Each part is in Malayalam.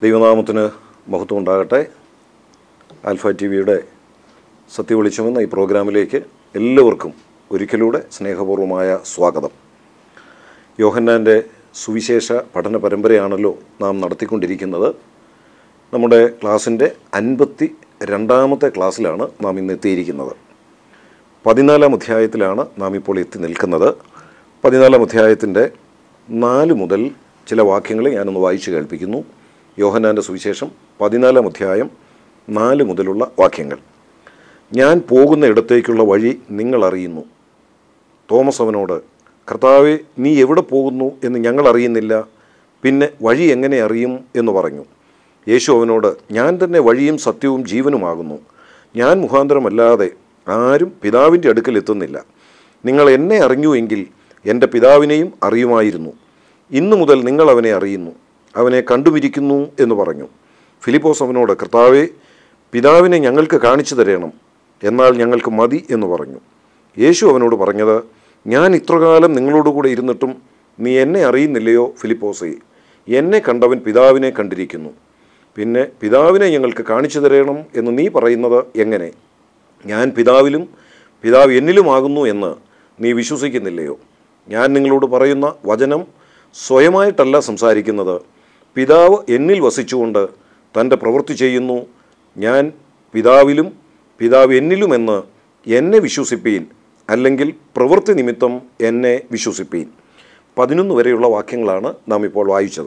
ദൈവനാമത്തിന് മഹത്വം ഉണ്ടാകട്ടെ ആൽഫ ടി വിയുടെ സത്യവിളിച്ചമെന്ന ഈ പ്രോഗ്രാമിലേക്ക് എല്ലാവർക്കും ഒരിക്കലൂടെ സ്നേഹപൂർവമായ സ്വാഗതം യോഹന്നാൻ്റെ സുവിശേഷ പഠന പരമ്പരയാണല്ലോ നാം നടത്തിക്കൊണ്ടിരിക്കുന്നത് നമ്മുടെ ക്ലാസ്സിൻ്റെ അൻപത്തി രണ്ടാമത്തെ ക്ലാസ്സിലാണ് നാം ഇന്ന് എത്തിയിരിക്കുന്നത് പതിനാലാം അധ്യായത്തിലാണ് നാം ഇപ്പോൾ എത്തി നിൽക്കുന്നത് പതിനാലാം അധ്യായത്തിൻ്റെ നാല് മുതൽ ചില വാക്യങ്ങൾ ഞാനൊന്ന് വായിച്ചു കേൾപ്പിക്കുന്നു യോഹന്നാൻ്റെ സുവിശേഷം പതിനാലാം അധ്യായം നാല് മുതലുള്ള വാക്യങ്ങൾ ഞാൻ പോകുന്ന ഇടത്തേക്കുള്ള വഴി നിങ്ങൾ അറിയുന്നു തോമസ് അവനോട് കർത്താവെ നീ എവിടെ പോകുന്നു എന്ന് ഞങ്ങൾ അറിയുന്നില്ല പിന്നെ വഴി എങ്ങനെ അറിയും എന്ന് പറഞ്ഞു യേശു അവനോട് ഞാൻ തന്നെ വഴിയും സത്യവും ജീവനുമാകുന്നു ഞാൻ മുഖാന്തരമല്ലാതെ ആരും പിതാവിൻ്റെ അടുക്കൽ എത്തുന്നില്ല നിങ്ങൾ എന്നെ അറിഞ്ഞുവെങ്കിൽ എൻ്റെ പിതാവിനെയും അറിയുമായിരുന്നു ഇന്നു മുതൽ നിങ്ങൾ അവനെ അറിയുന്നു അവനെ കണ്ടുമിരിക്കുന്നു എന്ന് പറഞ്ഞു ഫിലിപ്പോസ് അവനോട് കർത്താവെ പിതാവിനെ ഞങ്ങൾക്ക് കാണിച്ചു തരണം എന്നാൽ ഞങ്ങൾക്ക് മതി എന്ന് പറഞ്ഞു യേശു അവനോട് പറഞ്ഞത് ഞാൻ ഇത്രകാലം നിങ്ങളോടുകൂടെ ഇരുന്നിട്ടും നീ എന്നെ അറിയുന്നില്ലയോ ഫിലിപ്പോസേ എന്നെ കണ്ടവൻ പിതാവിനെ കണ്ടിരിക്കുന്നു പിന്നെ പിതാവിനെ ഞങ്ങൾക്ക് കാണിച്ചു തരണം എന്ന് നീ പറയുന്നത് എങ്ങനെ ഞാൻ പിതാവിലും പിതാവ് എന്നിലുമാകുന്നു എന്ന് നീ വിശ്വസിക്കുന്നില്ലയോ ഞാൻ നിങ്ങളോട് പറയുന്ന വചനം സ്വയമായിട്ടല്ല സംസാരിക്കുന്നത് പിതാവ് എന്നിൽ വസിച്ചുകൊണ്ട് തൻ്റെ പ്രവൃത്തി ചെയ്യുന്നു ഞാൻ പിതാവിലും പിതാവ് എന്നിലുമെന്ന് എന്നെ വിശ്വസിപ്പീൻ അല്ലെങ്കിൽ പ്രവൃത്തി നിമിത്തം എന്നെ വിശ്വസിപ്പീൻ പതിനൊന്ന് വരെയുള്ള വാക്യങ്ങളാണ് നാം ഇപ്പോൾ വായിച്ചത്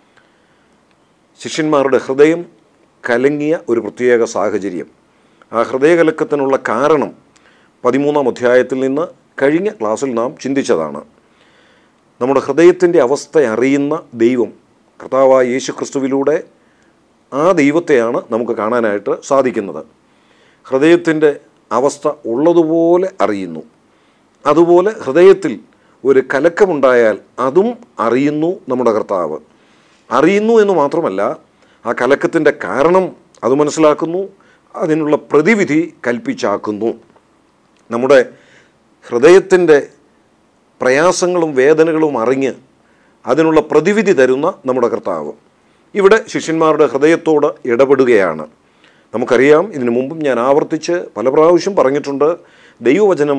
ശിഷ്യന്മാരുടെ ഹൃദയം കലങ്ങിയ ഒരു പ്രത്യേക സാഹചര്യം ആ ഹൃദയകലക്കത്തിനുള്ള കാരണം പതിമൂന്നാം അധ്യായത്തിൽ നിന്ന് കഴിഞ്ഞ ക്ലാസ്സിൽ നാം ചിന്തിച്ചതാണ് നമ്മുടെ ഹൃദയത്തിൻ്റെ അവസ്ഥ അറിയുന്ന ദൈവം കർത്താവായ യേശു ക്രിസ്തുവിലൂടെ ആ ദൈവത്തെയാണ് നമുക്ക് കാണാനായിട്ട് സാധിക്കുന്നത് ഹൃദയത്തിൻ്റെ അവസ്ഥ ഉള്ളതുപോലെ അറിയുന്നു അതുപോലെ ഹൃദയത്തിൽ ഒരു കലക്കമുണ്ടായാൽ അതും അറിയുന്നു നമ്മുടെ കർത്താവ് അറിയുന്നു എന്ന് മാത്രമല്ല ആ കലക്കത്തിൻ്റെ കാരണം അത് മനസ്സിലാക്കുന്നു അതിനുള്ള പ്രതിവിധി കൽപ്പിച്ചാക്കുന്നു നമ്മുടെ ഹൃദയത്തിൻ്റെ പ്രയാസങ്ങളും വേദനകളും അറിഞ്ഞ് അതിനുള്ള പ്രതിവിധി തരുന്ന നമ്മുടെ കർത്താവ് ഇവിടെ ശിഷ്യന്മാരുടെ ഹൃദയത്തോട് ഇടപെടുകയാണ് നമുക്കറിയാം ഇതിനു മുമ്പും ഞാൻ ആവർത്തിച്ച് പല പ്രാവശ്യം പറഞ്ഞിട്ടുണ്ട് ദൈവവചനം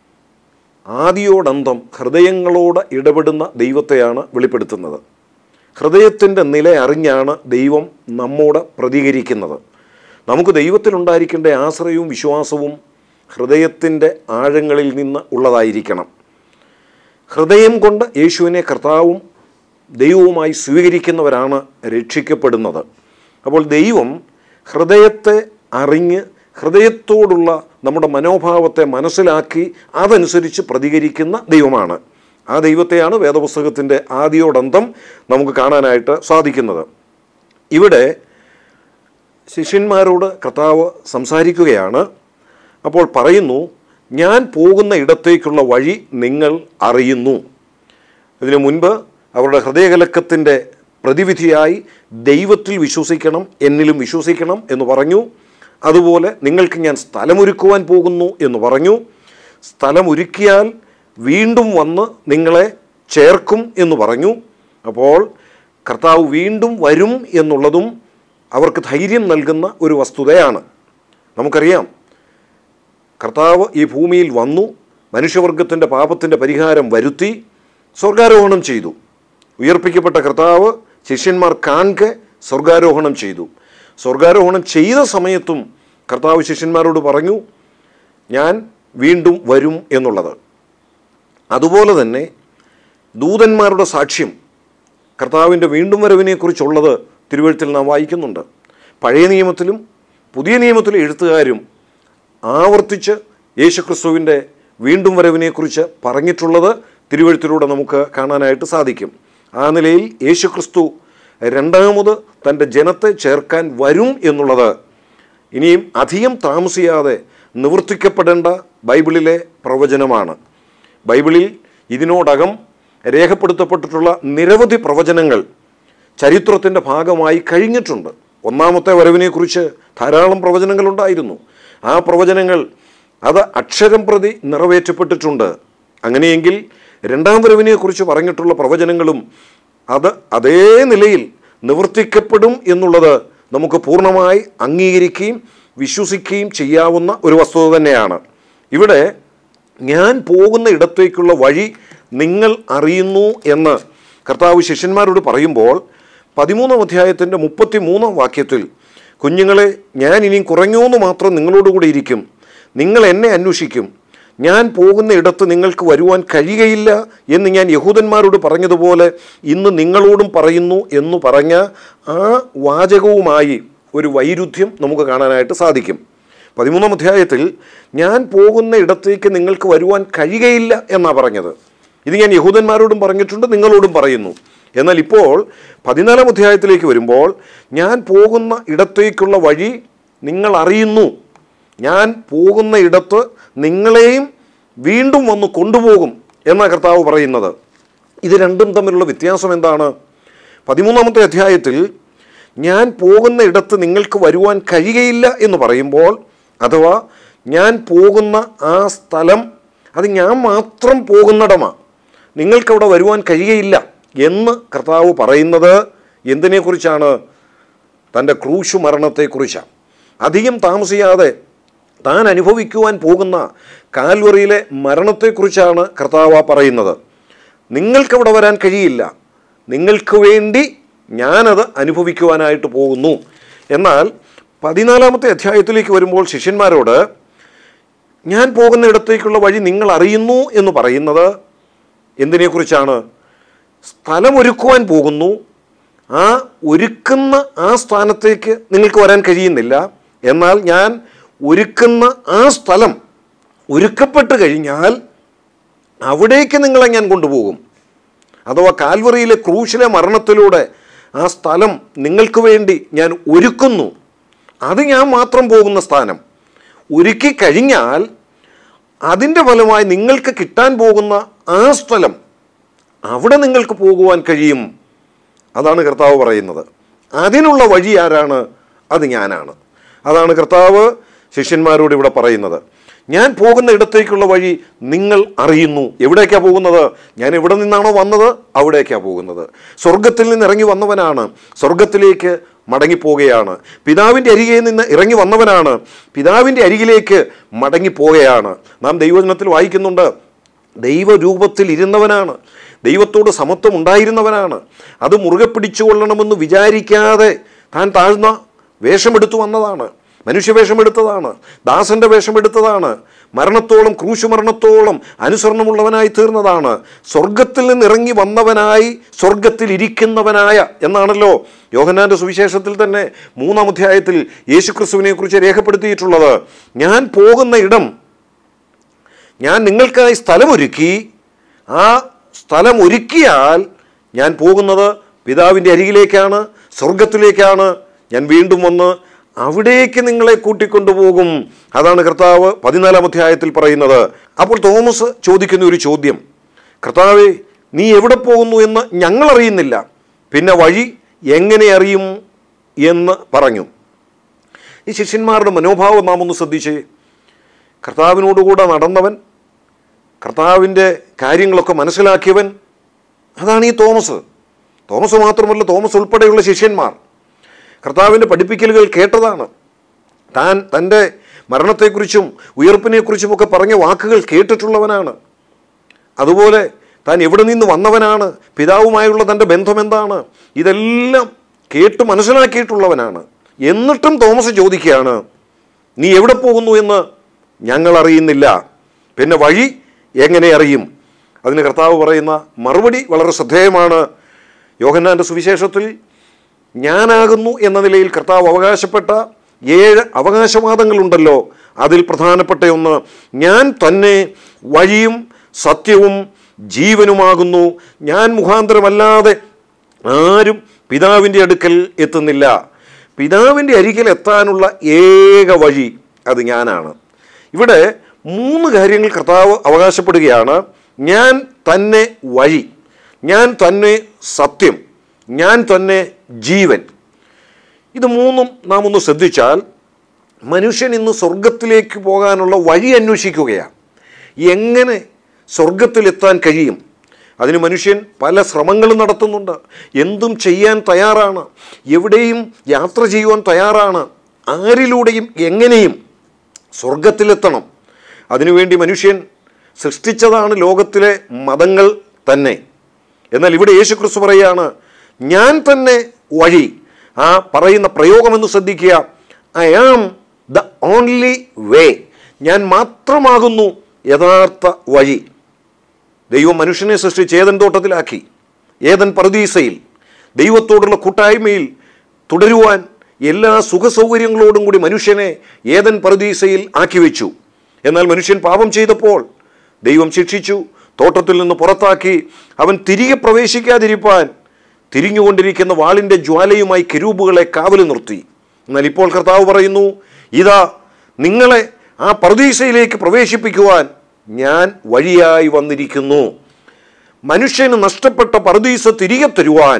ആദിയോടന്തം ഹൃദയങ്ങളോട് ഇടപെടുന്ന ദൈവത്തെയാണ് വെളിപ്പെടുത്തുന്നത് ഹൃദയത്തിൻ്റെ നില അറിഞ്ഞാണ് ദൈവം നമ്മോട് പ്രതികരിക്കുന്നത് നമുക്ക് ദൈവത്തിലുണ്ടായിരിക്കേണ്ട ആശ്രയവും വിശ്വാസവും ഹൃദയത്തിൻ്റെ ആഴങ്ങളിൽ നിന്ന് ഉള്ളതായിരിക്കണം ഹൃദയം കൊണ്ട് യേശുവിനെ കർത്താവും ദൈവവുമായി സ്വീകരിക്കുന്നവരാണ് രക്ഷിക്കപ്പെടുന്നത് അപ്പോൾ ദൈവം ഹൃദയത്തെ അറിഞ്ഞ് ഹൃദയത്തോടുള്ള നമ്മുടെ മനോഭാവത്തെ മനസ്സിലാക്കി അതനുസരിച്ച് പ്രതികരിക്കുന്ന ദൈവമാണ് ആ ദൈവത്തെയാണ് വേദപുസ്തകത്തിൻ്റെ ആദിയോടന്തം നമുക്ക് കാണാനായിട്ട് സാധിക്കുന്നത് ഇവിടെ ശിഷ്യന്മാരോട് കർത്താവ് സംസാരിക്കുകയാണ് അപ്പോൾ പറയുന്നു ഞാൻ പോകുന്ന ഇടത്തേക്കുള്ള വഴി നിങ്ങൾ അറിയുന്നു ഇതിനു മുൻപ് അവരുടെ ഹൃദയകലക്കത്തിൻ്റെ പ്രതിവിധിയായി ദൈവത്തിൽ വിശ്വസിക്കണം എന്നിലും വിശ്വസിക്കണം എന്ന് പറഞ്ഞു അതുപോലെ നിങ്ങൾക്ക് ഞാൻ സ്ഥലമൊരുക്കുവാൻ പോകുന്നു എന്ന് പറഞ്ഞു സ്ഥലമൊരുക്കിയാൽ വീണ്ടും വന്ന് നിങ്ങളെ ചേർക്കും എന്ന് പറഞ്ഞു അപ്പോൾ കർത്താവ് വീണ്ടും വരും എന്നുള്ളതും അവർക്ക് ധൈര്യം നൽകുന്ന ഒരു വസ്തുതയാണ് നമുക്കറിയാം കർത്താവ് ഈ ഭൂമിയിൽ വന്നു മനുഷ്യവർഗത്തിൻ്റെ പാപത്തിൻ്റെ പരിഹാരം വരുത്തി സ്വർഗാരോഹണം ചെയ്തു ഉയർപ്പിക്കപ്പെട്ട കർത്താവ് ശിഷ്യന്മാർ കാൺകെ സ്വർഗാരോഹണം ചെയ്തു സ്വർഗാരോഹണം ചെയ്ത സമയത്തും കർത്താവ് ശിഷ്യന്മാരോട് പറഞ്ഞു ഞാൻ വീണ്ടും വരും എന്നുള്ളത് അതുപോലെ തന്നെ ദൂതന്മാരുടെ സാക്ഷ്യം കർത്താവിൻ്റെ വീണ്ടും വരവിനെക്കുറിച്ചുള്ളത് തിരുവഴുത്തിൽ നാം വായിക്കുന്നുണ്ട് പഴയ നിയമത്തിലും പുതിയ നിയമത്തിലും എഴുത്തുകാരും ആവർത്തിച്ച് യേശുക്രിസ്തുവിൻ്റെ വീണ്ടും വരവിനെക്കുറിച്ച് പറഞ്ഞിട്ടുള്ളത് തിരുവഴുത്തിലൂടെ നമുക്ക് കാണാനായിട്ട് സാധിക്കും ആ നിലയിൽ യേശുക്രിസ്തു രണ്ടാമത് തൻ്റെ ജനത്തെ ചേർക്കാൻ വരും എന്നുള്ളത് ഇനിയും അധികം താമസിയാതെ നിവർത്തിക്കപ്പെടേണ്ട ബൈബിളിലെ പ്രവചനമാണ് ബൈബിളിൽ ഇതിനോടകം രേഖപ്പെടുത്തപ്പെട്ടിട്ടുള്ള നിരവധി പ്രവചനങ്ങൾ ചരിത്രത്തിൻ്റെ ഭാഗമായി കഴിഞ്ഞിട്ടുണ്ട് ഒന്നാമത്തെ വരവിനെക്കുറിച്ച് ധാരാളം പ്രവചനങ്ങളുണ്ടായിരുന്നു ആ പ്രവചനങ്ങൾ അത് അക്ഷരം പ്രതി നിറവേറ്റപ്പെട്ടിട്ടുണ്ട് അങ്ങനെയെങ്കിൽ രണ്ടാം വരവിനെക്കുറിച്ച് പറഞ്ഞിട്ടുള്ള പ്രവചനങ്ങളും അത് അതേ നിലയിൽ നിവർത്തിക്കപ്പെടും എന്നുള്ളത് നമുക്ക് പൂർണ്ണമായി അംഗീകരിക്കുകയും വിശ്വസിക്കുകയും ചെയ്യാവുന്ന ഒരു വസ്തുത തന്നെയാണ് ഇവിടെ ഞാൻ പോകുന്ന ഇടത്തേക്കുള്ള വഴി നിങ്ങൾ അറിയുന്നു എന്ന് കർത്താവ് ശിഷ്യന്മാരോട് പറയുമ്പോൾ പതിമൂന്നാം അധ്യായത്തിൻ്റെ മുപ്പത്തി മൂന്നാം വാക്യത്തിൽ കുഞ്ഞുങ്ങളെ ഞാൻ ഇനിയും കുറഞ്ഞോന്ന് മാത്രം നിങ്ങളോടുകൂടി ഇരിക്കും നിങ്ങൾ എന്നെ അന്വേഷിക്കും ഞാൻ പോകുന്ന ഇടത്ത് നിങ്ങൾക്ക് വരുവാൻ കഴിയുകയില്ല എന്ന് ഞാൻ യഹൂദന്മാരോട് പറഞ്ഞതുപോലെ ഇന്ന് നിങ്ങളോടും പറയുന്നു എന്ന് പറഞ്ഞ ആ വാചകവുമായി ഒരു വൈരുദ്ധ്യം നമുക്ക് കാണാനായിട്ട് സാധിക്കും പതിമൂന്നാം അധ്യായത്തിൽ ഞാൻ പോകുന്ന ഇടത്തേക്ക് നിങ്ങൾക്ക് വരുവാൻ കഴിയുകയില്ല എന്നാണ് പറഞ്ഞത് ഇത് ഞാൻ യഹൂദന്മാരോടും പറഞ്ഞിട്ടുണ്ട് നിങ്ങളോടും പറയുന്നു എന്നാൽ ഇപ്പോൾ പതിനാലാം അധ്യായത്തിലേക്ക് വരുമ്പോൾ ഞാൻ പോകുന്ന ഇടത്തേക്കുള്ള വഴി നിങ്ങൾ അറിയുന്നു ഞാൻ പോകുന്ന ഇടത്ത് നിങ്ങളെയും വീണ്ടും വന്ന് കൊണ്ടുപോകും എന്ന കർത്താവ് പറയുന്നത് ഇത് രണ്ടും തമ്മിലുള്ള വ്യത്യാസം എന്താണ് പതിമൂന്നാമത്തെ അധ്യായത്തിൽ ഞാൻ പോകുന്ന ഇടത്ത് നിങ്ങൾക്ക് വരുവാൻ കഴിയുകയില്ല എന്ന് പറയുമ്പോൾ അഥവാ ഞാൻ പോകുന്ന ആ സ്ഥലം അത് ഞാൻ മാത്രം പോകുന്നിടമാണ് നിങ്ങൾക്കവിടെ വരുവാൻ കഴിയുകയില്ല എന്ന് കർത്താവ് പറയുന്നത് എന്തിനെക്കുറിച്ചാണ് തൻ്റെ ക്രൂശു മരണത്തെക്കുറിച്ചാണ് അധികം താമസിയാതെ താൻ അനുഭവിക്കുവാൻ പോകുന്ന കാൽവറിയിലെ മരണത്തെക്കുറിച്ചാണ് കർത്താവ് ആ പറയുന്നത് നിങ്ങൾക്കവിടെ വരാൻ കഴിയില്ല നിങ്ങൾക്ക് വേണ്ടി ഞാനത് അനുഭവിക്കുവാനായിട്ട് പോകുന്നു എന്നാൽ പതിനാലാമത്തെ അധ്യായത്തിലേക്ക് വരുമ്പോൾ ശിഷ്യന്മാരോട് ഞാൻ പോകുന്ന ഇടത്തേക്കുള്ള വഴി നിങ്ങൾ അറിയുന്നു എന്ന് പറയുന്നത് എന്തിനെക്കുറിച്ചാണ് സ്ഥലമൊരുക്കുവാൻ പോകുന്നു ആ ഒരുക്കുന്ന ആ സ്ഥാനത്തേക്ക് നിങ്ങൾക്ക് വരാൻ കഴിയുന്നില്ല എന്നാൽ ഞാൻ ഒരുക്കുന്ന ആ സ്ഥലം ഒരുക്കപ്പെട്ട് കഴിഞ്ഞാൽ അവിടേക്ക് നിങ്ങളെ ഞാൻ കൊണ്ടുപോകും അഥവാ കാൽവറിയിലെ ക്രൂശിലെ മരണത്തിലൂടെ ആ സ്ഥലം നിങ്ങൾക്ക് വേണ്ടി ഞാൻ ഒരുക്കുന്നു അത് ഞാൻ മാത്രം പോകുന്ന സ്ഥാനം ഒരുക്കി കഴിഞ്ഞാൽ അതിൻ്റെ ഫലമായി നിങ്ങൾക്ക് കിട്ടാൻ പോകുന്ന ആ സ്ഥലം അവിടെ നിങ്ങൾക്ക് പോകുവാൻ കഴിയും അതാണ് കർത്താവ് പറയുന്നത് അതിനുള്ള വഴി ആരാണ് അത് ഞാനാണ് അതാണ് കർത്താവ് ശിഷ്യന്മാരോട് ഇവിടെ പറയുന്നത് ഞാൻ പോകുന്ന ഇടത്തേക്കുള്ള വഴി നിങ്ങൾ അറിയുന്നു എവിടേക്കാണ് പോകുന്നത് ഞാൻ എവിടെ നിന്നാണോ വന്നത് അവിടേക്കാണ് പോകുന്നത് സ്വർഗത്തിൽ നിന്ന് ഇറങ്ങി വന്നവനാണ് സ്വർഗത്തിലേക്ക് മടങ്ങിപ്പോവുകയാണ് പിതാവിൻ്റെ അരികെ നിന്ന് ഇറങ്ങി വന്നവനാണ് പിതാവിൻ്റെ അരികിലേക്ക് മടങ്ങിപ്പോവുകയാണ് നാം ദൈവജനത്തിൽ വായിക്കുന്നുണ്ട് ദൈവരൂപത്തിൽ ഇരുന്നവനാണ് ദൈവത്തോട് സമത്വം ഉണ്ടായിരുന്നവനാണ് അത് മുറുകെ പിടിച്ചുകൊള്ളണമെന്ന് വിചാരിക്കാതെ താൻ താഴ്ന്ന വേഷമെടുത്തു വന്നതാണ് മനുഷ്യവേഷമെടുത്തതാണ് ദാസന്റെ വേഷമെടുത്തതാണ് മരണത്തോളം ക്രൂശു മരണത്തോളം അനുസരണമുള്ളവനായി തീർന്നതാണ് സ്വർഗത്തിൽ നിന്ന് ഇറങ്ങി വന്നവനായി സ്വർഗത്തിൽ ഇരിക്കുന്നവനായ എന്നാണല്ലോ യോഹന്നാന്റെ സുവിശേഷത്തിൽ തന്നെ മൂന്നാം അധ്യായത്തിൽ യേശുക്രിസ്തുവിനെ കുറിച്ച് രേഖപ്പെടുത്തിയിട്ടുള്ളത് ഞാൻ പോകുന്ന ഇടം ഞാൻ നിങ്ങൾക്കായി സ്ഥലമൊരുക്കി ആ സ്ഥലം ഒരുക്കിയാൽ ഞാൻ പോകുന്നത് പിതാവിൻ്റെ അരികിലേക്കാണ് സ്വർഗത്തിലേക്കാണ് ഞാൻ വീണ്ടും വന്ന് അവിടേക്ക് നിങ്ങളെ കൂട്ടിക്കൊണ്ടുപോകും അതാണ് കർത്താവ് പതിനാലാം അധ്യായത്തിൽ പറയുന്നത് അപ്പോൾ തോമസ് ചോദിക്കുന്ന ഒരു ചോദ്യം കർത്താവെ നീ എവിടെ പോകുന്നു എന്ന് ഞങ്ങൾ അറിയുന്നില്ല പിന്നെ വഴി എങ്ങനെ അറിയും എന്ന് പറഞ്ഞു ഈ ശിഷ്യന്മാരുടെ മനോഭാവം നാം ഒന്ന് ശ്രദ്ധിച്ചേ കർത്താവിനോടുകൂടെ നടന്നവൻ കർത്താവിൻ്റെ കാര്യങ്ങളൊക്കെ മനസ്സിലാക്കിയവൻ അതാണ് ഈ തോമസ് തോമസ് മാത്രമല്ല തോമസ് ഉൾപ്പെടെയുള്ള ശിഷ്യന്മാർ കർത്താവിൻ്റെ പഠിപ്പിക്കലുകൾ കേട്ടതാണ് താൻ തൻ്റെ മരണത്തെക്കുറിച്ചും ഉയർപ്പിനെക്കുറിച്ചുമൊക്കെ പറഞ്ഞ വാക്കുകൾ കേട്ടിട്ടുള്ളവനാണ് അതുപോലെ താൻ എവിടെ നിന്ന് വന്നവനാണ് പിതാവുമായുള്ള തൻ്റെ ബന്ധം എന്താണ് ഇതെല്ലാം കേട്ട് മനസ്സിലാക്കിയിട്ടുള്ളവനാണ് എന്നിട്ടും തോമസ് ചോദിക്കുകയാണ് നീ എവിടെ പോകുന്നു എന്ന് ഞങ്ങൾ അറിയുന്നില്ല പിന്നെ വഴി എങ്ങനെ അറിയും അതിന് കർത്താവ് പറയുന്ന മറുപടി വളരെ ശ്രദ്ധേയമാണ് യോഹന്നാൻ്റെ സുവിശേഷത്തിൽ ഞാനാകുന്നു എന്ന നിലയിൽ കർത്താവ് അവകാശപ്പെട്ട ഏഴ് അവകാശവാദങ്ങളുണ്ടല്ലോ അതിൽ പ്രധാനപ്പെട്ട ഒന്ന് ഞാൻ തന്നെ വഴിയും സത്യവും ജീവനുമാകുന്നു ഞാൻ മുഖാന്തരമല്ലാതെ ആരും പിതാവിൻ്റെ അടുക്കൽ എത്തുന്നില്ല പിതാവിൻ്റെ അരികിൽ എത്താനുള്ള ഏക വഴി അത് ഞാനാണ് ഇവിടെ മൂന്ന് കാര്യങ്ങൾ കർത്താവ് അവകാശപ്പെടുകയാണ് ഞാൻ തന്നെ വഴി ഞാൻ തന്നെ സത്യം ഞാൻ തന്നെ ജീവൻ ഇത് മൂന്നും നാം ഒന്ന് ശ്രദ്ധിച്ചാൽ മനുഷ്യൻ ഇന്ന് സ്വർഗത്തിലേക്ക് പോകാനുള്ള വഴി അന്വേഷിക്കുകയാണ് എങ്ങനെ സ്വർഗത്തിലെത്താൻ കഴിയും അതിന് മനുഷ്യൻ പല ശ്രമങ്ങളും നടത്തുന്നുണ്ട് എന്തും ചെയ്യാൻ തയ്യാറാണ് എവിടെയും യാത്ര ചെയ്യുവാൻ തയ്യാറാണ് ആരിലൂടെയും എങ്ങനെയും സ്വർഗത്തിലെത്തണം അതിനുവേണ്ടി മനുഷ്യൻ സൃഷ്ടിച്ചതാണ് ലോകത്തിലെ മതങ്ങൾ തന്നെ എന്നാൽ ഇവിടെ യേശു ക്രിസ്തു പറയുകയാണ് ഞാൻ തന്നെ വഴി ആ പറയുന്ന പ്രയോഗമെന്ന് ശ്രദ്ധിക്കുക I am the only way ഞാൻ മാത്രമാകുന്നു യഥാർത്ഥ വഴി ദൈവം മനുഷ്യനെ സൃഷ്ടിച്ച് ഏതൻ തോട്ടത്തിലാക്കി ഏതൻ പറുദീസയിൽ ദൈവത്തോടുള്ള കൂട്ടായ്മയിൽ തുടരുവാൻ എല്ലാ സുഖസൗകര്യങ്ങളോടും കൂടി മനുഷ്യനെ ഏതൻ പറുദീസയിൽ ആക്കി വെച്ചു എന്നാൽ മനുഷ്യൻ പാപം ചെയ്തപ്പോൾ ദൈവം ശിക്ഷിച്ചു തോട്ടത്തിൽ നിന്ന് പുറത്താക്കി അവൻ തിരികെ പ്രവേശിക്കാതിരിപ്പാൻ തിരിഞ്ഞുകൊണ്ടിരിക്കുന്ന വാളിൻ്റെ ജ്വാലയുമായി കെരൂബുകളെ കാവല് നിർത്തി എന്നാൽ ഇപ്പോൾ കർത്താവ് പറയുന്നു ഇതാ നിങ്ങളെ ആ പറുദീസയിലേക്ക് പ്രവേശിപ്പിക്കുവാൻ ഞാൻ വഴിയായി വന്നിരിക്കുന്നു മനുഷ്യന് നഷ്ടപ്പെട്ട പറുദീസ തിരികെ തരുവാൻ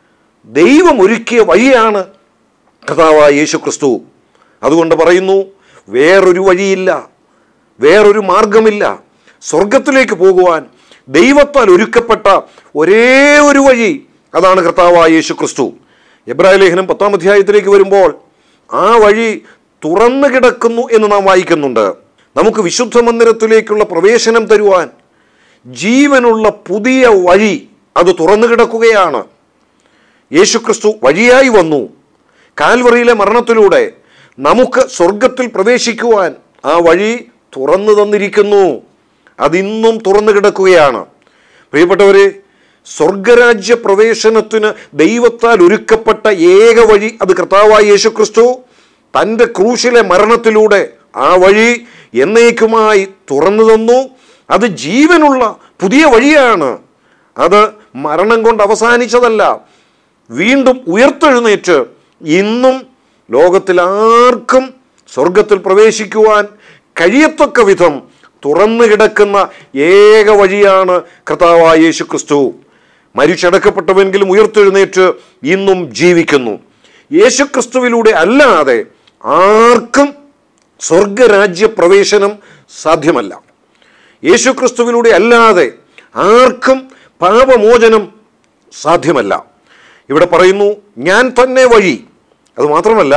ദൈവം ഒരുക്കിയ വഴിയാണ് കഥാവായ യേശു ക്രിസ്തു അതുകൊണ്ട് പറയുന്നു വേറൊരു വഴിയില്ല വേറൊരു മാർഗമില്ല സ്വർഗത്തിലേക്ക് പോകുവാൻ ദൈവത്താൽ ഒരുക്കപ്പെട്ട ഒരേ ഒരു വഴി അതാണ് കർത്താവായ യേശു ക്രിസ്തു എബ്രാഹിം ലേഖനം പത്താം അധ്യായത്തിലേക്ക് വരുമ്പോൾ ആ വഴി തുറന്നു കിടക്കുന്നു എന്ന് നാം വായിക്കുന്നുണ്ട് നമുക്ക് വിശുദ്ധ മന്ദിരത്തിലേക്കുള്ള പ്രവേശനം തരുവാൻ ജീവനുള്ള പുതിയ വഴി അത് തുറന്നു കിടക്കുകയാണ് യേശുക്രിസ്തു വഴിയായി വന്നു കാൽവറിയിലെ മരണത്തിലൂടെ നമുക്ക് സ്വർഗത്തിൽ പ്രവേശിക്കുവാൻ ആ വഴി തുറന്നു തന്നിരിക്കുന്നു അതിന്നും തുറന്നു കിടക്കുകയാണ് പ്രിയപ്പെട്ടവരെ സ്വർഗരാജ്യ പ്രവേശനത്തിന് ദൈവത്താൽ ഒരുക്കപ്പെട്ട ഏക വഴി അത് കർത്താവായ യേശുക്രിസ്തു തൻ്റെ ക്രൂശിലെ മരണത്തിലൂടെ ആ വഴി എന്നേക്കുമായി തുറന്നു തന്നു അത് ജീവനുള്ള പുതിയ വഴിയാണ് അത് മരണം കൊണ്ട് അവസാനിച്ചതല്ല വീണ്ടും ഉയർത്തെഴുന്നേറ്റ് ഇന്നും ലോകത്തിൽ ആർക്കും സ്വർഗത്തിൽ പ്രവേശിക്കുവാൻ കഴിയത്തക്ക വിധം തുറന്നു കിടക്കുന്ന ഏക വഴിയാണ് കർത്താവായ യേശു ക്രിസ്തു മരിച്ചടക്കപ്പെട്ടവെങ്കിലും ഉയർത്തെഴുന്നേറ്റ് ഇന്നും ജീവിക്കുന്നു യേശുക്രിസ്തുവിലൂടെ അല്ലാതെ ആർക്കും സ്വർഗരാജ്യ പ്രവേശനം സാധ്യമല്ല യേശുക്രിസ്തുവിലൂടെ അല്ലാതെ ആർക്കും പാപമോചനം സാധ്യമല്ല ഇവിടെ പറയുന്നു ഞാൻ തന്നെ വഴി അത് മാത്രമല്ല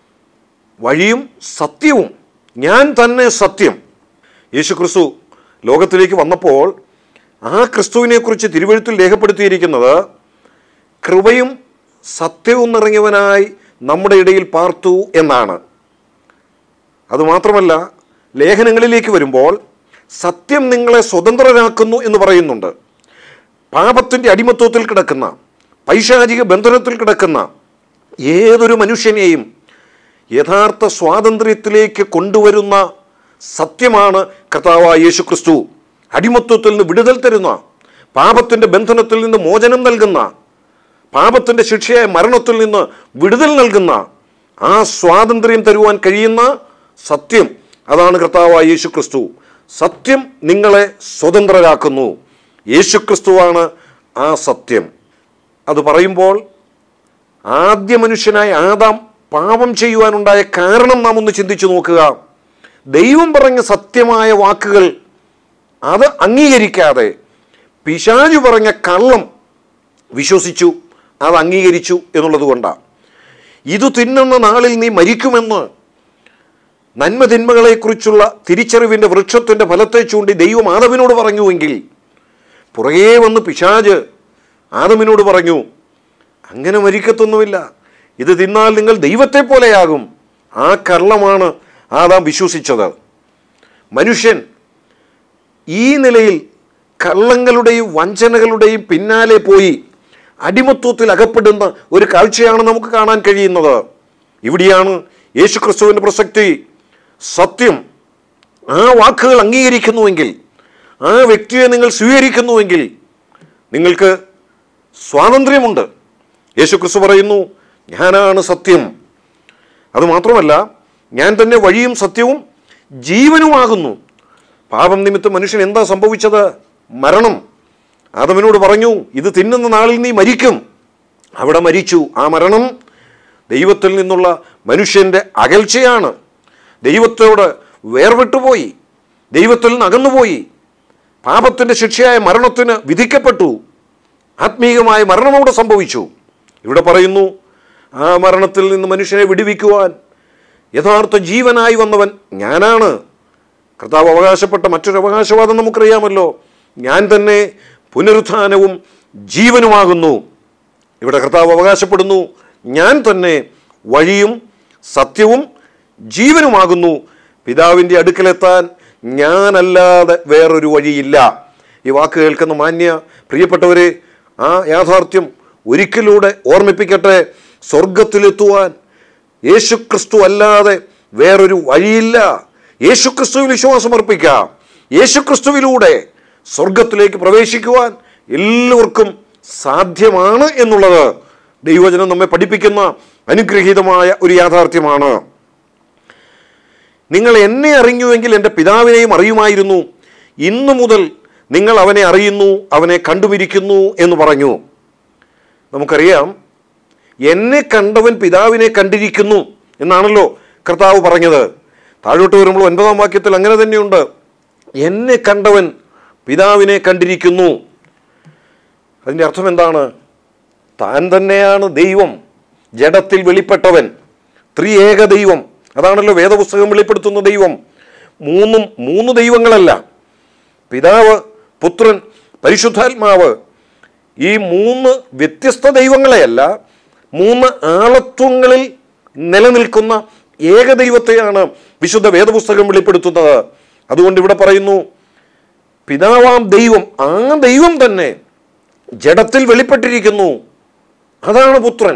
വഴിയും സത്യവും ഞാൻ തന്നെ സത്യം യേശു ക്രിസ്തു ലോകത്തിലേക്ക് വന്നപ്പോൾ ആ ക്രിസ്തുവിനെക്കുറിച്ച് തിരുവഴുത്തിൽ രേഖപ്പെടുത്തിയിരിക്കുന്നത് കൃപയും സത്യവും നിറഞ്ഞവനായി നമ്മുടെ ഇടയിൽ പാർത്തു എന്നാണ് അതുമാത്രമല്ല ലേഖനങ്ങളിലേക്ക് വരുമ്പോൾ സത്യം നിങ്ങളെ സ്വതന്ത്രരാക്കുന്നു എന്ന് പറയുന്നുണ്ട് പാപത്തിൻ്റെ അടിമത്വത്തിൽ കിടക്കുന്ന പൈശാചിക ബന്ധനത്തിൽ കിടക്കുന്ന ഏതൊരു മനുഷ്യനെയും യഥാർത്ഥ സ്വാതന്ത്ര്യത്തിലേക്ക് കൊണ്ടുവരുന്ന സത്യമാണ് കർത്താവായ യേശു ക്രിസ്തു അടിമത്വത്തിൽ നിന്ന് വിടുതൽ തരുന്ന പാപത്തിൻ്റെ ബന്ധനത്തിൽ നിന്ന് മോചനം നൽകുന്ന പാപത്തിൻ്റെ ശിക്ഷയായ മരണത്തിൽ നിന്ന് വിടുതൽ നൽകുന്ന ആ സ്വാതന്ത്ര്യം തരുവാൻ കഴിയുന്ന സത്യം അതാണ് കർത്താവായ യേശു ക്രിസ്തു സത്യം നിങ്ങളെ സ്വതന്ത്രരാക്കുന്നു യേശു ക്രിസ്തുവാണ് ആ സത്യം അത് പറയുമ്പോൾ ആദ്യ മനുഷ്യനായ ആദാം പാപം ചെയ്യുവാനുണ്ടായ കാരണം നാം ഒന്ന് ചിന്തിച്ചു നോക്കുക ദൈവം പറഞ്ഞ സത്യമായ വാക്കുകൾ അത് അംഗീകരിക്കാതെ പിശാചു പറഞ്ഞ കള്ളം വിശ്വസിച്ചു അത് അംഗീകരിച്ചു എന്നുള്ളത് കൊണ്ടാണ് ഇത് തിന്നുന്ന നാളിൽ നീ മരിക്കുമെന്ന് നന്മ തിന്മകളെക്കുറിച്ചുള്ള തിരിച്ചറിവിൻ്റെ വൃക്ഷത്തിൻ്റെ ഫലത്തെ ചൂണ്ടി ദൈവം ആദമിനോട് പറഞ്ഞുവെങ്കിൽ പുറകേ വന്ന് പിശാജ് ആദമിനോട് പറഞ്ഞു അങ്ങനെ മരിക്കത്തൊന്നുമില്ല ഇത് തിന്നാൽ നിങ്ങൾ ദൈവത്തെ പോലെയാകും ആ കള്ളമാണ് ആദാം വിശ്വസിച്ചത് മനുഷ്യൻ ഈ നിലയിൽ കള്ളങ്ങളുടെയും വഞ്ചനകളുടെയും പിന്നാലെ പോയി അടിമത്വത്തിൽ അകപ്പെടുന്ന ഒരു കാഴ്ചയാണ് നമുക്ക് കാണാൻ കഴിയുന്നത് ഇവിടെയാണ് യേശുക്രിസ്തുവിൻ്റെ പ്രസക്തി സത്യം ആ വാക്കുകൾ അംഗീകരിക്കുന്നുവെങ്കിൽ ആ വ്യക്തിയെ നിങ്ങൾ സ്വീകരിക്കുന്നുവെങ്കിൽ നിങ്ങൾക്ക് സ്വാതന്ത്ര്യമുണ്ട് യേശുക്രിസ്തു പറയുന്നു ഞാനാണ് സത്യം അതുമാത്രമല്ല ഞാൻ തന്നെ വഴിയും സത്യവും ജീവനുമാകുന്നു പാപം നിമിത്തം മനുഷ്യൻ എന്താ സംഭവിച്ചത് മരണം ആദമിനോട് പറഞ്ഞു ഇത് തിന്നുന്ന നാളിൽ നീ മരിക്കും അവിടെ മരിച്ചു ആ മരണം ദൈവത്തിൽ നിന്നുള്ള മനുഷ്യൻ്റെ അകൽച്ചയാണ് ദൈവത്തോട് വേർവിട്ടുപോയി ദൈവത്തിൽ നിന്ന് അകന്നുപോയി പാപത്തിൻ്റെ ശിക്ഷയായ മരണത്തിന് വിധിക്കപ്പെട്ടു ആത്മീയമായ മരണം അവിടെ സംഭവിച്ചു ഇവിടെ പറയുന്നു ആ മരണത്തിൽ നിന്ന് മനുഷ്യനെ വിടുവിക്കുവാൻ യഥാർത്ഥ ജീവനായി വന്നവൻ ഞാനാണ് കർത്താവ് അവകാശപ്പെട്ട മറ്റൊരു അവകാശവാദം നമുക്കറിയാമല്ലോ ഞാൻ തന്നെ പുനരുത്ഥാനവും ജീവനുമാകുന്നു ഇവിടെ കർത്താവ് അവകാശപ്പെടുന്നു ഞാൻ തന്നെ വഴിയും സത്യവും ജീവനുമാകുന്നു പിതാവിൻ്റെ അടുക്കലെത്താൻ ഞാനല്ലാതെ വേറൊരു വഴിയില്ല ഈ വാക്ക് കേൾക്കുന്ന മാന്യ പ്രിയപ്പെട്ടവരെ ആ യാഥാർത്ഥ്യം ഒരിക്കലൂടെ ഓർമ്മിപ്പിക്കട്ടെ സ്വർഗത്തിലെത്തുവാൻ യേശുക്രിസ്തു അല്ലാതെ വേറൊരു വഴിയില്ല യേശുക്രിസ്തുവിൽ വിശ്വാസം അർപ്പിക്കാം യേശുക്രിസ്തുവിലൂടെ സ്വർഗത്തിലേക്ക് പ്രവേശിക്കുവാൻ എല്ലാവർക്കും സാധ്യമാണ് എന്നുള്ളത് ദൈവജനം നമ്മെ പഠിപ്പിക്കുന്ന അനുഗ്രഹീതമായ ഒരു യാഥാർത്ഥ്യമാണ് നിങ്ങൾ എന്നെ അറിഞ്ഞുവെങ്കിൽ എൻ്റെ പിതാവിനെയും അറിയുമായിരുന്നു ഇന്നു മുതൽ നിങ്ങൾ അവനെ അറിയുന്നു അവനെ കണ്ടുപിരിക്കുന്നു എന്ന് പറഞ്ഞു നമുക്കറിയാം എന്നെ കണ്ടവൻ പിതാവിനെ കണ്ടിരിക്കുന്നു എന്നാണല്ലോ കർത്താവ് പറഞ്ഞത് താഴോട്ട് വരുമ്പോൾ ഒൻപതാം വാക്യത്തിൽ അങ്ങനെ തന്നെയുണ്ട് എന്നെ കണ്ടവൻ പിതാവിനെ കണ്ടിരിക്കുന്നു അതിൻ്റെ അർത്ഥം എന്താണ് താൻ തന്നെയാണ് ദൈവം ജഡത്തിൽ വെളിപ്പെട്ടവൻ ത്രിയേക ദൈവം അതാണല്ലോ വേദപുസ്തകം വെളിപ്പെടുത്തുന്ന ദൈവം മൂന്നും മൂന്ന് ദൈവങ്ങളല്ല പിതാവ് പുത്രൻ പരിശുദ്ധാത്മാവ് ഈ മൂന്ന് വ്യത്യസ്ത ദൈവങ്ങളെയല്ല മൂന്ന് ആളത്വങ്ങളിൽ നിലനിൽക്കുന്ന ഏകദൈവത്തെയാണ് വിശുദ്ധ വേദപുസ്തകം വെളിപ്പെടുത്തുന്നത് അതുകൊണ്ട് ഇവിടെ പറയുന്നു പിതാവാം ദൈവം ആ ദൈവം തന്നെ ജഡത്തിൽ വെളിപ്പെട്ടിരിക്കുന്നു അതാണ് പുത്രൻ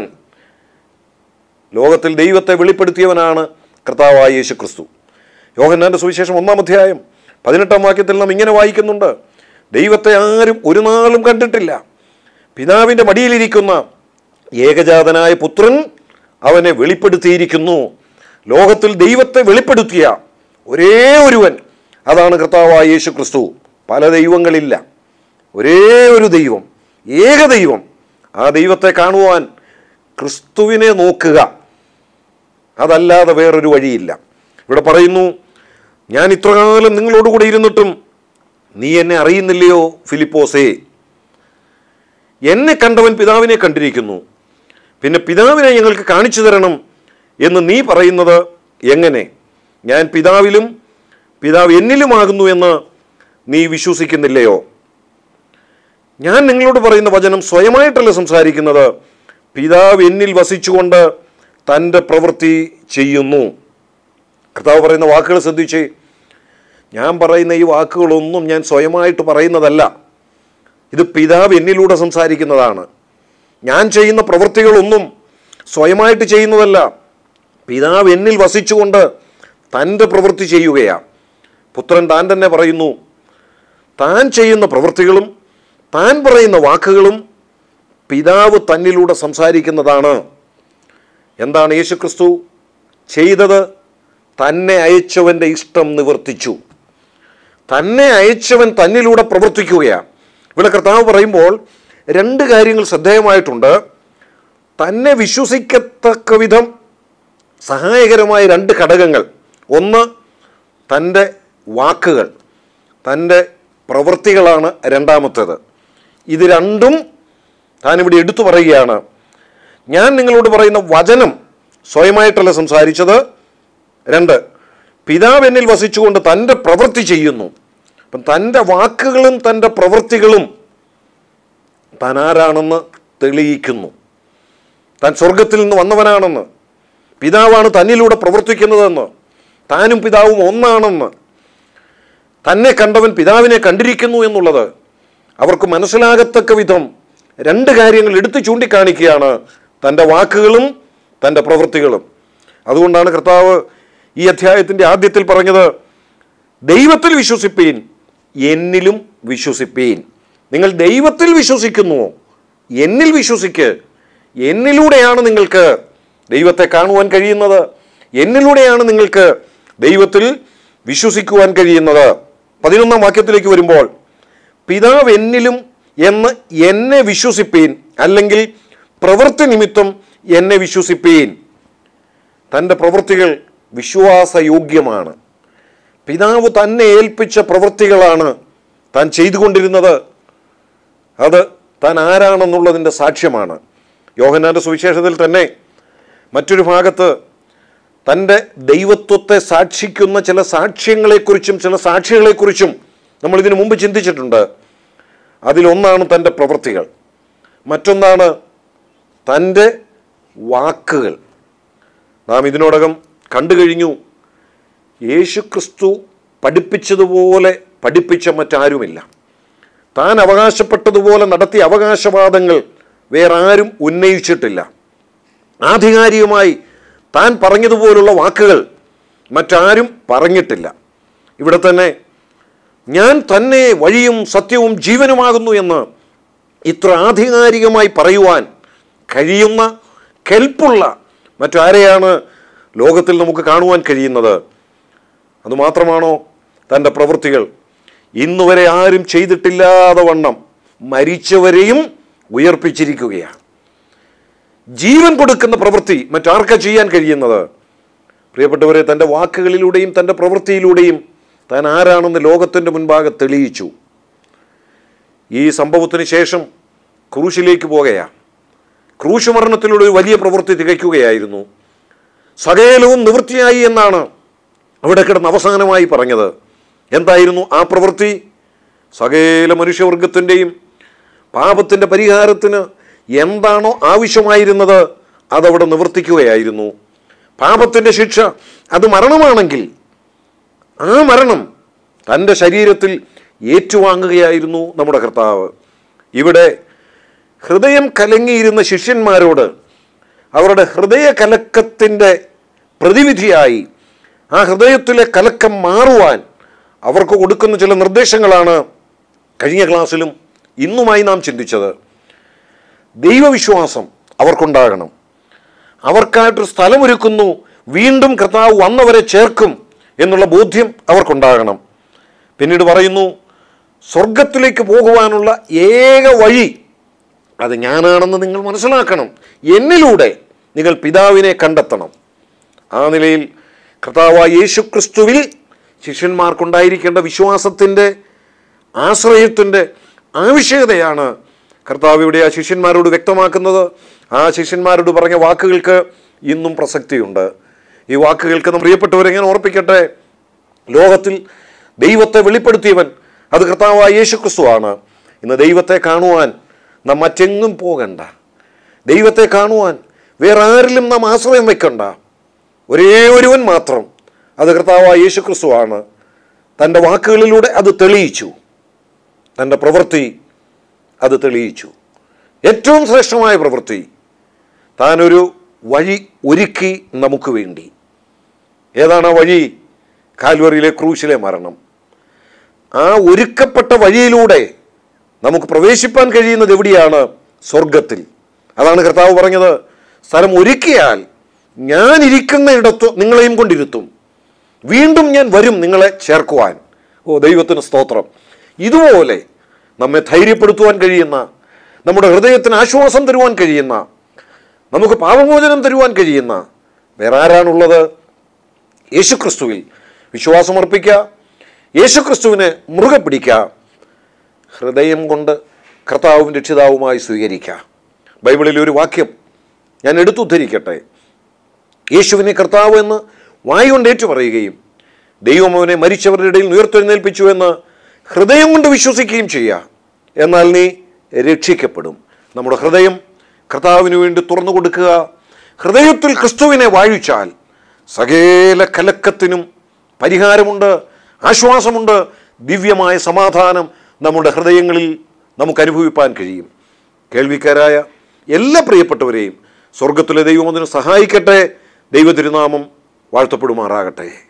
ലോകത്തിൽ ദൈവത്തെ വെളിപ്പെടുത്തിയവനാണ് കർത്താവായ യേശു ക്രിസ്തു യോഹന്നാന്റെ സുവിശേഷം ഒന്നാം അധ്യായം പതിനെട്ടാം വാക്യത്തിൽ നാം ഇങ്ങനെ വായിക്കുന്നുണ്ട് ദൈവത്തെ ആരും ഒരു നാളും കണ്ടിട്ടില്ല പിതാവിൻ്റെ മടിയിലിരിക്കുന്ന ഏകജാതനായ പുത്രൻ അവനെ വെളിപ്പെടുത്തിയിരിക്കുന്നു ലോകത്തിൽ ദൈവത്തെ വെളിപ്പെടുത്തിയ ഒരേ ഒരുവൻ അതാണ് കർത്താവായ യേശു ക്രിസ്തു പല ദൈവങ്ങളില്ല ഒരേ ഒരു ദൈവം ഏക ദൈവം ആ ദൈവത്തെ കാണുവാൻ ക്രിസ്തുവിനെ നോക്കുക അതല്ലാതെ വേറൊരു വഴിയില്ല ഇവിടെ പറയുന്നു ഞാൻ ഇത്രകാലം നിങ്ങളോടുകൂടെ ഇരുന്നിട്ടും നീ എന്നെ അറിയുന്നില്ലയോ ഫിലിപ്പോസേ എന്നെ കണ്ടവൻ പിതാവിനെ കണ്ടിരിക്കുന്നു പിന്നെ പിതാവിനെ ഞങ്ങൾക്ക് കാണിച്ചു തരണം എന്ന് നീ പറയുന്നത് എങ്ങനെ ഞാൻ പിതാവിലും പിതാവ് എന്നിലുമാകുന്നു എന്ന് നീ വിശ്വസിക്കുന്നില്ലയോ ഞാൻ നിങ്ങളോട് പറയുന്ന വചനം സ്വയമായിട്ടല്ല സംസാരിക്കുന്നത് പിതാവ് എന്നിൽ വസിച്ചുകൊണ്ട് തൻ്റെ പ്രവൃത്തി ചെയ്യുന്നു കർത്താവ് പറയുന്ന വാക്കുകൾ ശ്രദ്ധിച്ച് ഞാൻ പറയുന്ന ഈ വാക്കുകളൊന്നും ഞാൻ സ്വയമായിട്ട് പറയുന്നതല്ല ഇത് പിതാവ് എന്നിലൂടെ സംസാരിക്കുന്നതാണ് ഞാൻ ചെയ്യുന്ന പ്രവൃത്തികളൊന്നും സ്വയമായിട്ട് ചെയ്യുന്നതല്ല പിതാവ് എന്നിൽ വസിച്ചുകൊണ്ട് തൻ്റെ പ്രവൃത്തി ചെയ്യുകയാണ് പുത്രൻ താൻ തന്നെ പറയുന്നു താൻ ചെയ്യുന്ന പ്രവൃത്തികളും താൻ പറയുന്ന വാക്കുകളും പിതാവ് തന്നിലൂടെ സംസാരിക്കുന്നതാണ് എന്താണ് യേശുക്രിസ്തു ചെയ്തത് തന്നെ അയച്ചവൻ്റെ ഇഷ്ടം നിവർത്തിച്ചു തന്നെ അയച്ചവൻ തന്നിലൂടെ പ്രവർത്തിക്കുകയാണ് ഇവിടെ കർത്താവ് പറയുമ്പോൾ രണ്ട് കാര്യങ്ങൾ ശ്രദ്ധേയമായിട്ടുണ്ട് തന്നെ വിശ്വസിക്കത്തക്ക വിധം സഹായകരമായ രണ്ട് ഘടകങ്ങൾ ഒന്ന് തൻ്റെ വാക്കുകൾ തൻ്റെ പ്രവൃത്തികളാണ് രണ്ടാമത്തേത് ഇത് രണ്ടും താനിവിടെ എടുത്തു പറയുകയാണ് ഞാൻ നിങ്ങളോട് പറയുന്ന വചനം സ്വയമായിട്ടല്ല സംസാരിച്ചത് രണ്ട് പിതാവ് എന്നിൽ വസിച്ചുകൊണ്ട് തൻ്റെ പ്രവൃത്തി ചെയ്യുന്നു അപ്പം തൻ്റെ വാക്കുകളും തൻ്റെ പ്രവൃത്തികളും താൻ ആരാണെന്ന് തെളിയിക്കുന്നു താൻ സ്വർഗത്തിൽ നിന്ന് വന്നവനാണെന്ന് പിതാവാണ് തന്നിലൂടെ പ്രവർത്തിക്കുന്നതെന്ന് താനും പിതാവും ഒന്നാണെന്ന് തന്നെ കണ്ടവൻ പിതാവിനെ കണ്ടിരിക്കുന്നു എന്നുള്ളത് അവർക്ക് മനസ്സിലാകത്തക്ക വിധം രണ്ട് കാര്യങ്ങൾ എടുത്തു ചൂണ്ടിക്കാണിക്കുകയാണ് തൻ്റെ വാക്കുകളും തൻ്റെ പ്രവൃത്തികളും അതുകൊണ്ടാണ് കർത്താവ് ഈ അധ്യായത്തിൻ്റെ ആദ്യത്തിൽ പറഞ്ഞത് ദൈവത്തിൽ വിശ്വസിപ്പീൻ എന്നിലും വിശ്വസിപ്പീൻ നിങ്ങൾ ദൈവത്തിൽ വിശ്വസിക്കുന്നുവോ എന്നിൽ വിശ്വസിക്ക് എന്നിലൂടെയാണ് നിങ്ങൾക്ക് ദൈവത്തെ കാണുവാൻ കഴിയുന്നത് എന്നിലൂടെയാണ് നിങ്ങൾക്ക് ദൈവത്തിൽ വിശ്വസിക്കുവാൻ കഴിയുന്നത് പതിനൊന്നാം വാക്യത്തിലേക്ക് വരുമ്പോൾ പിതാവ് എന്നിലും എന്ന് എന്നെ വിശ്വസിപ്പീൻ അല്ലെങ്കിൽ പ്രവൃത്തി നിമിത്തം എന്നെ വിശ്വസിപ്പീൻ തൻ്റെ പ്രവൃത്തികൾ വിശ്വാസയോഗ്യമാണ് പിതാവ് തന്നെ ഏൽപ്പിച്ച പ്രവൃത്തികളാണ് താൻ ചെയ്തുകൊണ്ടിരുന്നത് അത് താൻ ആരാണെന്നുള്ളതിൻ്റെ സാക്ഷ്യമാണ് യോഹന്നാൻ്റെ സുവിശേഷത്തിൽ തന്നെ മറ്റൊരു ഭാഗത്ത് തൻ്റെ ദൈവത്വത്തെ സാക്ഷിക്കുന്ന ചില സാക്ഷ്യങ്ങളെക്കുറിച്ചും ചില സാക്ഷികളെക്കുറിച്ചും നമ്മൾ ഇതിനു മുമ്പ് ചിന്തിച്ചിട്ടുണ്ട് അതിലൊന്നാണ് തൻ്റെ പ്രവൃത്തികൾ മറ്റൊന്നാണ് തൻ്റെ വാക്കുകൾ നാം ഇതിനോടകം കണ്ടു കഴിഞ്ഞു യേശുക്രിസ്തു പഠിപ്പിച്ചതുപോലെ പഠിപ്പിച്ച മറ്റാരുമില്ല താൻ അവകാശപ്പെട്ടതുപോലെ നടത്തിയ അവകാശവാദങ്ങൾ വേറെ ആരും ഉന്നയിച്ചിട്ടില്ല ആധികാരികമായി താൻ പറഞ്ഞതുപോലുള്ള വാക്കുകൾ മറ്റാരും പറഞ്ഞിട്ടില്ല ഇവിടെ തന്നെ ഞാൻ തന്നെ വഴിയും സത്യവും ജീവനുമാകുന്നു എന്ന് ഇത്ര ആധികാരികമായി പറയുവാൻ കഴിയുന്ന കെൽപ്പുള്ള മറ്റാരെയാണ് ലോകത്തിൽ നമുക്ക് കാണുവാൻ കഴിയുന്നത് അതുമാത്രമാണോ തൻ്റെ പ്രവൃത്തികൾ ഇന്നുവരെ ആരും ചെയ്തിട്ടില്ലാതെ വണ്ണം മരിച്ചവരെയും ഉയർപ്പിച്ചിരിക്കുകയാണ് ജീവൻ കൊടുക്കുന്ന പ്രവൃത്തി മറ്റാർക്കാ ചെയ്യാൻ കഴിയുന്നത് പ്രിയപ്പെട്ടവരെ തൻ്റെ വാക്കുകളിലൂടെയും തൻ്റെ പ്രവൃത്തിയിലൂടെയും താൻ ആരാണെന്ന് ലോകത്തിൻ്റെ മുൻപാകെ തെളിയിച്ചു ഈ സംഭവത്തിന് ശേഷം ക്രൂശിലേക്ക് പോകുകയാണ് ക്രൂശ് മരണത്തിലൂടെ ഒരു വലിയ പ്രവൃത്തി തികയ്ക്കുകയായിരുന്നു സകലവും നിവൃത്തിയായി എന്നാണ് അവിടെ കിടന്ന് അവസാനമായി പറഞ്ഞത് എന്തായിരുന്നു ആ പ്രവൃത്തി സകല മനുഷ്യവർഗത്തിൻ്റെയും പാപത്തിൻ്റെ പരിഹാരത്തിന് എന്താണോ ആവശ്യമായിരുന്നത് അതവിടെ നിവർത്തിക്കുകയായിരുന്നു പാപത്തിൻ്റെ ശിക്ഷ അത് മരണമാണെങ്കിൽ ആ മരണം തൻ്റെ ശരീരത്തിൽ ഏറ്റുവാങ്ങുകയായിരുന്നു നമ്മുടെ കർത്താവ് ഇവിടെ ഹൃദയം കലങ്ങിയിരുന്ന ശിഷ്യന്മാരോട് അവരുടെ ഹൃദയ കലക്കത്തിൻ്റെ പ്രതിവിധിയായി ആ ഹൃദയത്തിലെ കലക്കം മാറുവാൻ അവർക്ക് കൊടുക്കുന്ന ചില നിർദ്ദേശങ്ങളാണ് കഴിഞ്ഞ ക്ലാസ്സിലും ഇന്നുമായി നാം ചിന്തിച്ചത് ദൈവവിശ്വാസം അവർക്കുണ്ടാകണം അവർക്കായിട്ടൊരു സ്ഥലമൊരുക്കുന്നു വീണ്ടും കർത്താവ് വന്നവരെ ചേർക്കും എന്നുള്ള ബോധ്യം അവർക്കുണ്ടാകണം പിന്നീട് പറയുന്നു സ്വർഗത്തിലേക്ക് പോകുവാനുള്ള ഏക വഴി അത് ഞാനാണെന്ന് നിങ്ങൾ മനസ്സിലാക്കണം എന്നിലൂടെ നിങ്ങൾ പിതാവിനെ കണ്ടെത്തണം ആ നിലയിൽ കർത്താവായ യേശു ക്രിസ്തുവിൽ ശിഷ്യന്മാർക്കുണ്ടായിരിക്കേണ്ട വിശ്വാസത്തിൻ്റെ ആശ്രയത്തിൻ്റെ ആവശ്യകതയാണ് കർത്താവ് ഇവിടെ ആ ശിഷ്യന്മാരോട് വ്യക്തമാക്കുന്നത് ആ ശിഷ്യന്മാരോട് പറഞ്ഞ വാക്കുകൾക്ക് ഇന്നും പ്രസക്തിയുണ്ട് ഈ വാക്കുകൾക്ക് നാം പ്രിയപ്പെട്ടവരെ ഞാൻ ഓർപ്പിക്കട്ടെ ലോകത്തിൽ ദൈവത്തെ വെളിപ്പെടുത്തിയവൻ അത് കർത്താവായ യേശു ക്രിസ്തുവാണ് ഇന്ന് ദൈവത്തെ കാണുവാൻ നാം മറ്റെങ്ങും പോകണ്ട ദൈവത്തെ കാണുവാൻ വേറെ ആരിലും നാം ആശ്രയം വെക്കണ്ട ഒരേ ഒരുവൻ മാത്രം അത് കർത്താവായ യേശു ക്രിസ്തുവാണ് തൻ്റെ വാക്കുകളിലൂടെ അത് തെളിയിച്ചു തൻ്റെ പ്രവൃത്തി അത് തെളിയിച്ചു ഏറ്റവും ശ്രേഷ്ഠമായ പ്രവൃത്തി താനൊരു വഴി ഒരുക്കി നമുക്ക് വേണ്ടി ഏതാണ് ആ വഴി കാൽവറിയിലെ ക്രൂശിലെ മരണം ആ ഒരുക്കപ്പെട്ട വഴിയിലൂടെ നമുക്ക് പ്രവേശിപ്പാൻ കഴിയുന്നത് എവിടെയാണ് സ്വർഗത്തിൽ അതാണ് കർത്താവ് പറഞ്ഞത് സ്ഥലം ഒരുക്കിയാൽ ഞാൻ ഇരിക്കുന്ന ഇടത്ത് നിങ്ങളെയും കൊണ്ടിരുത്തും വീണ്ടും ഞാൻ വരും നിങ്ങളെ ചേർക്കുവാൻ ഓ ദൈവത്തിന് സ്തോത്രം ഇതുപോലെ നമ്മെ ധൈര്യപ്പെടുത്തുവാൻ കഴിയുന്ന നമ്മുടെ ഹൃദയത്തിന് ആശ്വാസം തരുവാൻ കഴിയുന്ന നമുക്ക് പാപമോചനം തരുവാൻ കഴിയുന്ന വേറെ ആരാണുള്ളത് യേശുക്രിസ്തുവിൽ വിശ്വാസമർപ്പിക്കുക യേശുക്രിസ്തുവിനെ മുറുകെ പിടിക്കുക ഹൃദയം കൊണ്ട് കർത്താവും രക്ഷിതാവുമായി സ്വീകരിക്കുക ബൈബിളിലെ ഒരു വാക്യം ഞാൻ എടുത്തുദ്ധരിക്കട്ടെ യേശുവിനെ കർത്താവ് എന്ന് വായു കൊണ്ട് ഏറ്റു പറയുകയും ദൈവം അവനെ മരിച്ചവരുടെ ഇടയിൽ ഉയർത്തെഴുന്നേൽപ്പിച്ചു എന്ന് ഹൃദയം കൊണ്ട് വിശ്വസിക്കുകയും ചെയ്യുക എന്നാൽ നീ രക്ഷിക്കപ്പെടും നമ്മുടെ ഹൃദയം കർത്താവിന് വേണ്ടി തുറന്നു കൊടുക്കുക ഹൃദയത്തിൽ ക്രിസ്തുവിനെ വാഴിച്ചാൽ സകല കലക്കത്തിനും പരിഹാരമുണ്ട് ആശ്വാസമുണ്ട് ദിവ്യമായ സമാധാനം നമ്മുടെ ഹൃദയങ്ങളിൽ നമുക്ക് അനുഭവിപ്പാൻ കഴിയും കേൾവിക്കാരായ എല്ലാ പ്രിയപ്പെട്ടവരെയും സ്വർഗത്തിലെ ദൈവം അതിന് സഹായിക്കട്ടെ ദൈവതിരുനാമം വാഴ്ത്തപ്പെടുമാറാകട്ടെ